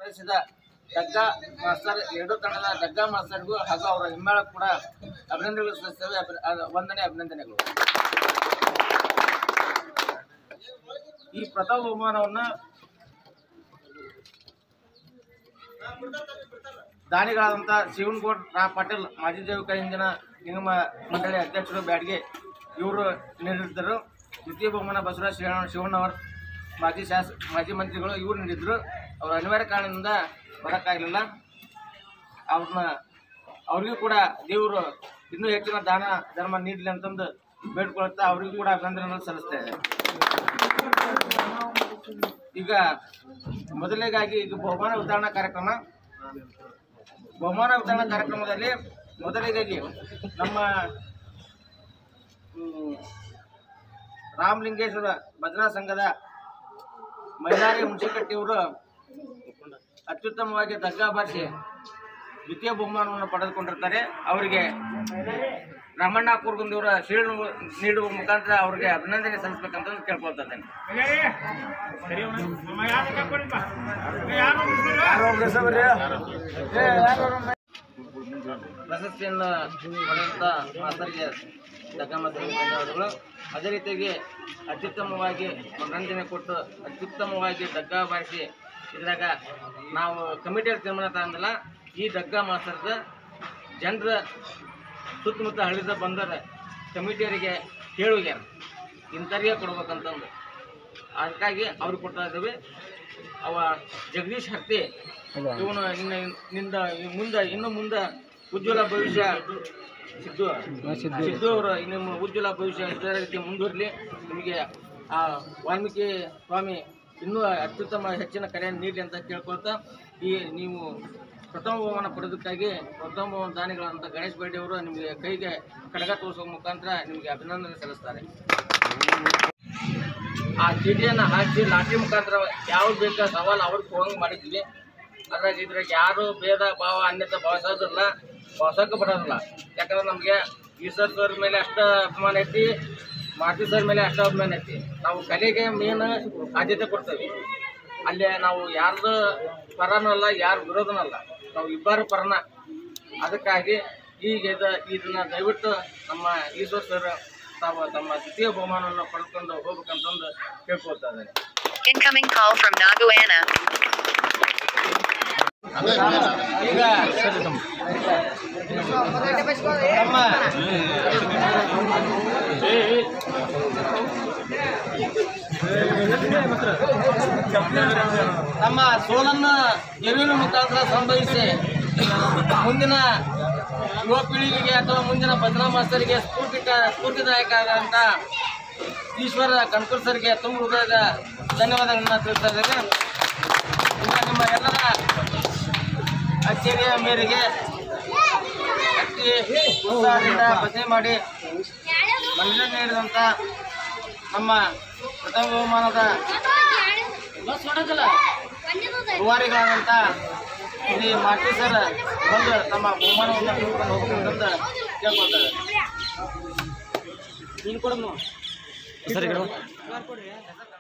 ಸತ್ಕರಿಸಿದ ಡಗ್ಗಾ master ಎರಡು ತಂಡದ ಡಗ್ಗಾ ಮಾಸ್ತರ್ಗೂ ಹಾಗೂ ಅವರ ಹಿಮ್ಮೇಳ ಕೂಡ ಅಭಿನಂದನೆಗಳು ಸಲ್ಲಿಸ್ತೇವೆ ಅಭಿ- ಅ- ವಂದನೆ ಅಭಿನಂದನೆಗಳು ಈ ಪ್ರಥಮ ಬಹುಮಾನವನ್ನ ದಾನಿಗಳಾದಂಥ ಶಿವನಗೌಡ್ ರಾ ಪಾಟೀಲ್ ಮಾಜಿ ಜೈವಿಕ ಇಂಧನ ನಿಗಮ ಮಂಡಳಿ ಅಧ್ಯಕ್ಷರು ಬ್ಯಾಡ್ಗೆ ಇವರು ನೀಡಿದ್ದರು ದ್ವಿತೀಯ ಬಹುಮಾನ ಬಸವರಾಜ ಶಿವಣ್ಣ ಶಿವಣ್ಣವರ್ ಮಾಜಿ ಶಾಸ ಮಾಜಿ ಮಂತ್ರಿಗಳು ಇವರು ನೀಡಿದ್ರು ಅವರ ಅನಿವಾರ್ಯ ಕಾರಣದಿಂದ ಬರೋಕ್ಕಾಗಲಿಲ್ಲ ಅವ್ರನ್ನ ಅವ್ರಿಗೂ ಕೂಡ ದೇವರು ಇನ್ನೂ ಹೆಚ್ಚಿನ ದಾನ ಧರ್ಮ ನೀಡಲಿ ಅಂತಂದು ಬೇಡ್ಕೊಳ್ತಾ ಅವ್ರಿಗೂ ಕೂಡ ಅಭಿನಂದನೆ ಸಲ್ಲಿಸ್ತೇವೆ ಈಗ ಮೊದಲನೇಗಾಗಿ ಇದು ಬಹುಮಾನ ವಿತರಣಾ ಕಾರ್ಯಕ್ರಮ ಬಹುಮಾನ ವಿತರಣಾ ಕಾರ್ಯಕ್ರಮದಲ್ಲಿ ಮೊದಲಿಗಾಗಿ ನಮ್ಮ ಹ್ಮ್, ರಾಮಲಿಂಗೇಶ್ವರ ಭಜನಾ ಸಂಘದ ಮೈಲಾರಿ ಹುಣಸಿಕಟ್ಟಿಯವರು ಅತ್ಯುತ್ತಮವಾಗಿ ದಗ್ಗಾ ಬಾರಿಸಿ ದ್ವಿತೀಯ ಬಹುಮಾನವನ್ನು ಪಡೆದುಕೊಂಡಿರ್ತಾರೆ ಅವರಿಗೆ ರಮಣ್ಣ ಕೂರ್ಗುಂದಿಯವರ ಶೀಲ್ಡ್ ನೀಡುವ ಮುಖಾಂತರ ಅವರಿಗೆ ಅಭಿನಂದನೆ ಸಲ್ಲಿಸಬೇಕಂತ ಕೇಳ್ಕೊಳ್ತಾ ಇದ್ದೇನೆ ಪ್ರಶಸ್ತಿಯನ್ನು ಪಡೆದಂಥ ಮಾಸ್ತರಿಗೆ ದಗ್ಗಮತರಿಗೆ ಧನ್ಯವಾದಗಳು ಅದೇ ರೀತಿಯಾಗಿ ಅತ್ಯುತ್ತಮವಾಗಿ ಮನರಂಜನೆ ಕೊಟ್ಟು ಅತ್ಯುತ್ತಮವಾಗಿ ದಗ್ಗ ಬಾರಿಸಿ ಇದ್ರಾಗ ನಾವು ಕಮಿಟಿಯಲ್ಲಿ ತೀರ್ಮಾನ ತಗೊಂಡಿಲ್ಲ ಈ ದಗ್ಗ ಮಾಸ್ತರದ ಜನರ ಸುತ್ತಮುತ್ತ ಹಳ್ಳಿದ ಬಂದರ ಕಮಿಟಿಯವರಿಗೆ ಹೇಳುಗ್ಯಾರ ಇಂಥವ್ರಿಗೆ ಕೊಡ್ಬೇಕಂತಂದು ಅದಕ್ಕಾಗಿ ಅವ್ರಿಗೆ ಕೊಡ್ತಾ ಇದ್ದೀವಿ ಅವ ಜಗದೀಶ್ ಹತ್ತಿ ಇವನು ಇನ್ನು ನಿಂದ ಮುಂದೆ ಇನ್ನು ಮುಂದೆ ಉಜ್ವಲ ಭವಿಷ್ಯ ಸಿದ್ದು ಸಿದ್ದು ಅವರು ಇನ್ನು ಮು- ಉಜ್ವಲ ಭವಿಷ್ಯ ಇದೇ ರೀತಿ ಮುಂದುವರಲಿ ನಿಮಗೆ ಆ ವಾಲ್ಮೀಕಿ ಸ್ವಾಮಿ ಇನ್ನೂ ಅತ್ಯುತ್ತಮ ಹೆಚ್ಚಿನ ಕರೆಯನ್ನು ನೀಡಲಿ ಅಂತ ಕೇಳ್ಕೊಳ್ತಾ ಈ ನೀವು ಪ್ರಥಮ ಬಹುಮಾನ ಪಡೆದಕ್ಕಾಗಿ ಪ್ರಥಮ ಬಹುಮಾನ ದಾನಿಗಳಂತ ಗಣೇಶ್ ಬೇಡಿ ಅವರು ನಿಮಗೆ ಕೈಗೆ ಕಡಗ ತೋರಿಸುವ ಮುಖಾಂತರ ನಿಮಗೆ ಅಭಿನಂದನೆ ಸಲ್ಲಿಸ್ತಾರೆ ಆ ಚೀಟಿಯನ್ನು ಹಾಕಿ ಲಾಟ್ರಿ ಮುಖಾಂತರ ಯಾವ್ದು ಬೇಕಾ ಸವಾಲು ಅವ್ರಿಗೆ ಹೋಗಂಗೆ ಮಾಡಿದ್ವಿ ಅದ್ರಾಗ ಇದ್ರಾಗ ಯಾರು ಭೇದ ಭಾವ ಅನ್ಯತೆ ಭಾವಿಸೋದಿಲ್ಲ ಭಾವಿಸೋಕೆ ಬರೋದಿಲ್ಲ ಯಾಕಂದ್ರೆ ನಮಗೆ ಈಶ್ವರ್ ಸರ್ ಮೇಲೆ ಅಷ್ಟ ಅಭಿಮಾನ ಐತಿ ಮಾರುತಿ ಸರ್ ಮೇಲೆ ಅಷ್ಟ ಅಭಿಮಾನ ಐತಿ ನಾವು ಕಲೆಗೆ ಮೇನ್ ಆದ್ಯತೆ ಕೊಡ್ತೇವೆ ಅಲ್ಲಿ ನಾವು ಯಾರ್ದು ಪರನಲ್ಲ ಯಾರ ವಿರೋಧನಲ್ಲ ನಾವು ಇಬ್ಬರು ಪರನ ಅದಕ್ಕಾಗಿ ಈಗ ಇದು ಇದನ್ನ ದಯವಿಟ್ಟು ನಮ್ಮ ಈಶ್ವರ್ ಸರ್ ತಾವು ತಮ್ಮ ದ್ವಿತೀಯ ಬಹುಮಾನವನ್ನು ಪಡೆದುಕೊಂಡು ಹೋಗ್ಬೇಕಂತಂದು ಕೇಳ್ಕೊಳ್ತಾ ಇದ್ದಾರೆ Incoming call from Naguana. ಈಗ ನಮ್ಮ ನಮ್ಮ ಸೋಲನ್ನು ಗೆಲುವಿನ ಮುಖಾಂತರ ಸಂಭವಿಸಿ ಮುಂದಿನ ಯುವ ಪೀಳಿಗೆಗೆ ಅಥವಾ ಮುಂದಿನ ಭದ್ರಾ ಮಾಸ್ತರಿಗೆ ಸ್ಫೂರ್ತಿ ಸ್ಫೂರ್ತಿದಾಯಕ ಆದಂಥ ಈಶ್ವರ ಕಣ್ಕೂರ್ ಸರ್ಗೆ ತುಂಬ ಹೃದಯದ ಧನ್ಯವಾದಗಳನ್ನ ತಿಳಿಸ್ತಾ ಇದ್ದೇನೆ ಇನ್ನು ನಿಮ್ಮ ಎಲ್ಲರ ಅಚ್ಚರಿಯ ಮೇರೆಗೆ ಅತಿ ಉತ್ಸಾಹದಿಂದ ಭಜನೆ ಮಾಡಿ ಮನರಂಜನೆ ನೀಡಿದಂಥ ನಮ್ಮ ಪ್ರಥಮ ಬಹುಮಾನದ ರೂವಾರಿಗಳಾದಂಥ ಶ್ರೀ ಮಾಟಿ ಸರ್ ಬಂದು ತಮ್ಮ ಬಹುಮಾನವನ್ನು ತೆಗೆದುಕೊಂಡು ಹೋಗ್ಬೇಕಂತ ಕೇಳ್ಕೊಳ್ತಾರೆ ನೀನು ಕೊಡಮ್ಮ ಸರಿ